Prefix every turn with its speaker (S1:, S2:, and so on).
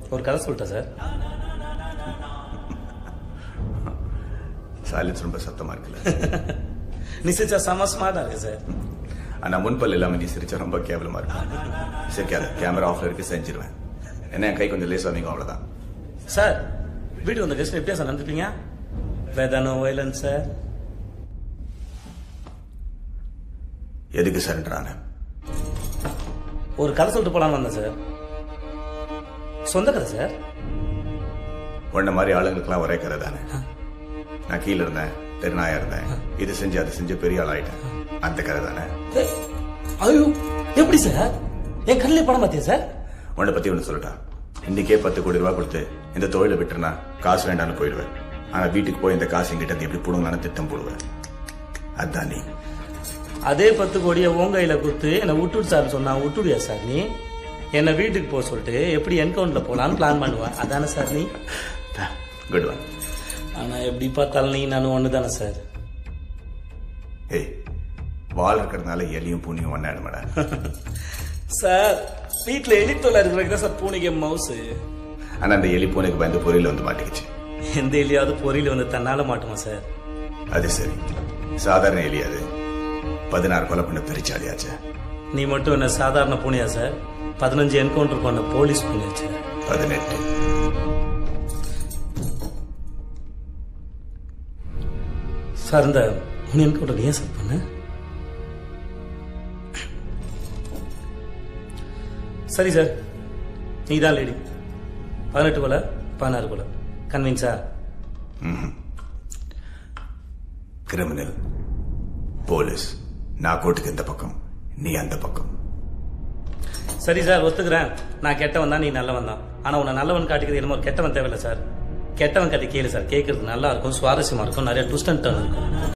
S1: ஒரு கதை சொல்லிட்டேன் சார்
S2: சைலன்ஸ் ரொம்ப சத்தமா இருக்குல்ல
S1: நீ சிரிச்சா செம ஸ்மார்ட்டா இருக்கு சார்
S2: ஆனா முன்பல் இல்லாம நீ சிரிச்சா ரொம்ப கேவலமா இருக்கும் சிரிக்காத கேமரா ஆஃப்ல இருக்கு செஞ்சிருவேன் என்ன என் கை கொஞ்சம் லேஸ் வாங்கிக்கும் அவ்வளவுதான்
S1: சார் வீட்டுக்கு வந்த கெஸ்ட் எப்படியா சார் நடந்துப்பீங்க வேதானோ வயலன்ஸ் சார்
S2: எதுக்கு சரண்டர் ஆன
S1: ஒரு கதை சொல்லிட்டு போலான்னு வந்தேன் சார் சொந்த கதை சார்
S2: உன்ன மாதிரி ஆளுங்களுக்குலாம் ஒரே கதை தானே நான் கீழே இருந்தேன் தெருநாயா இருந்தேன் இது செஞ்சு அது செஞ்சு பெரிய ஆள் ஆயிட்டேன் அந்த கதை தானே
S1: ஏய், ஐயோ எப்படி சார் என் கண்ணிலே படம் பார்த்தியா சார்
S2: உன்னை பத்தி ஒன்று சொல்லட்டா இன்னைக்கே பத்து கோடி ரூபாய் கொடுத்து இந்த தொழிலை விட்டுருனா காசு வேண்டாம்னு போயிடுவேன் ஆனா வீட்டுக்கு போய் இந்த காசு என்கிட்ட இருந்து எப்படி புடுங்கலான்னு திட்டம் போடுவேன் அதான் நீ
S1: அதே பத்து கோடியை உன் கையில கொடுத்து என்னை விட்டுடு சார் சொன்னா விட்டுடுயா சார் நீ என்னை வீட்டுக்கு போக சொல்லிட்டு எப்படி என்கவுண்ட்ல போலான்னு பிளான் பண்ணுவேன் அதானே சார் நீ
S2: குட் ஒன்
S1: ஆனா எப்படி பார்த்தாலும் நீ நானும் ஒன்று தானே சார்
S2: ஏய் வால் இருக்கிறதுனால எலியும் பூனியும் ஒன்னாயிடுமாடா
S1: சார் வீட்டில் எலித்தொலை இருக்கிற வரைக்கும் தான் சார் பூனைக்கு மவுசு
S2: ஆனா அந்த எலி பூனைக்கு பயந்து பொரியல வந்து மாட்டிக்கிச்சு
S1: எந்த எலியாவது பொறியில வந்து தன்னால மாட்டுமா சார்
S2: அது சரி சாதாரண எலி அது பதினாறு கொலை பண்ண பெரிச்சாலியாச்சு
S1: நீ மட்டும் என்ன சாதாரண பூனையா சார் பதினஞ்சு என்கவுண்டர் பண்ண போலீஸ் பூனையாச்சு
S2: பதினெட்டு
S1: சார் இந்த மூணு என்கவுண்டர் ஏன் சார் பண்ண சரி சார் நீ தான் லேடி பதினெட்டு கொலை பதினாறு கொலை கன்வின்ஸா
S2: கிரிமினல் போலீஸ் நான் கோட்டுக்கு இந்த பக்கம் நீ அந்த பக்கம்
S1: சரி சார் ஒத்துக்கிறேன் நான் கெட்டவன் தான் நீ நல்லவன் தான் ஆனா உன்னை நல்லவன் காட்டிக்கிறது என்னமோ கெட்டவன் தேவையில்ல சார் கெட்டவன் கதை கேளு சார் கேட்கறது நல்லா இருக்கும் சுவாரஸ்யமா இருக்கும் நிறைய ட்விஸ்ட் அண்ட் டர்ன் இருக்கும்